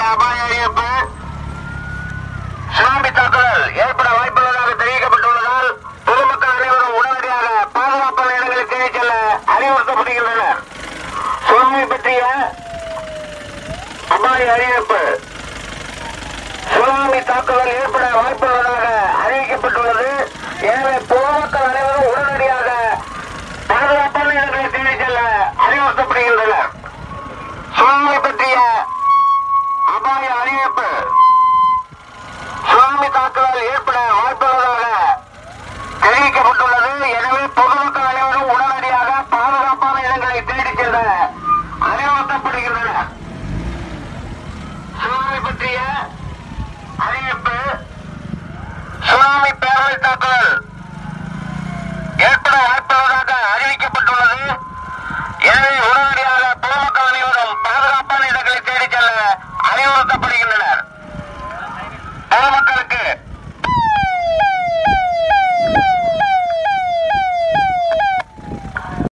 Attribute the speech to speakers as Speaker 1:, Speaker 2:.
Speaker 1: அபாய அறிவிப்பு சுனாமி தாக்குதல் ஏற்பட வாய்ப்புள்ளதாக தெரிவிக்கப்பட்டுள்ளதால் பொதுமக்கள் அனைவரும் உடனடியாக பாதுகாப்பான இடங்களுக்கு தேடிச் செல்ல அறிவுறுத்தப்படுகின்றனர் சுனாமி பற்றிய அபாய அறிவிப்பு சுனாமி தாக்குதல் ஏற்பட வாய்ப்புள்ளதாக அறிவிக்கப்பட்டுள்ளது எனவே பொதுமக்கள் அனைவரும் உடனடியாக பாதுகாப்பான இடங்களை தேடிச் செல்ல அறிவுறுத்தப்படுகின்றனர் சுனாமி பற்றிய அபாய அறிவிப்பு சுனாமி தாக்குதல் ஏற்பட வாய்ப்புள்ளதாக தெரிவிக்கப்பட்டுள்ளது எனவே பொதுமக்கள் அனைவரும் உடனடியாக பாதுகாப்பான இடங்களை தேடிச் செல்ல அறிவுறுத்தப்படுகின்றனர் சுனாமி பற்றிய அறிவிப்பு சுனாமி பேரலை தாக்குதல் ஏற்பட வாய்ப்புள்ளதாக அறிவிக்கப்பட்டுள்ளது எனவே உடனடியாக பொதுமக்கள் அனைவரும் பாதுகாப்பான இடங்களை தேடிச் செல்ல அறிவுறுத்தப்படுகின்றனர்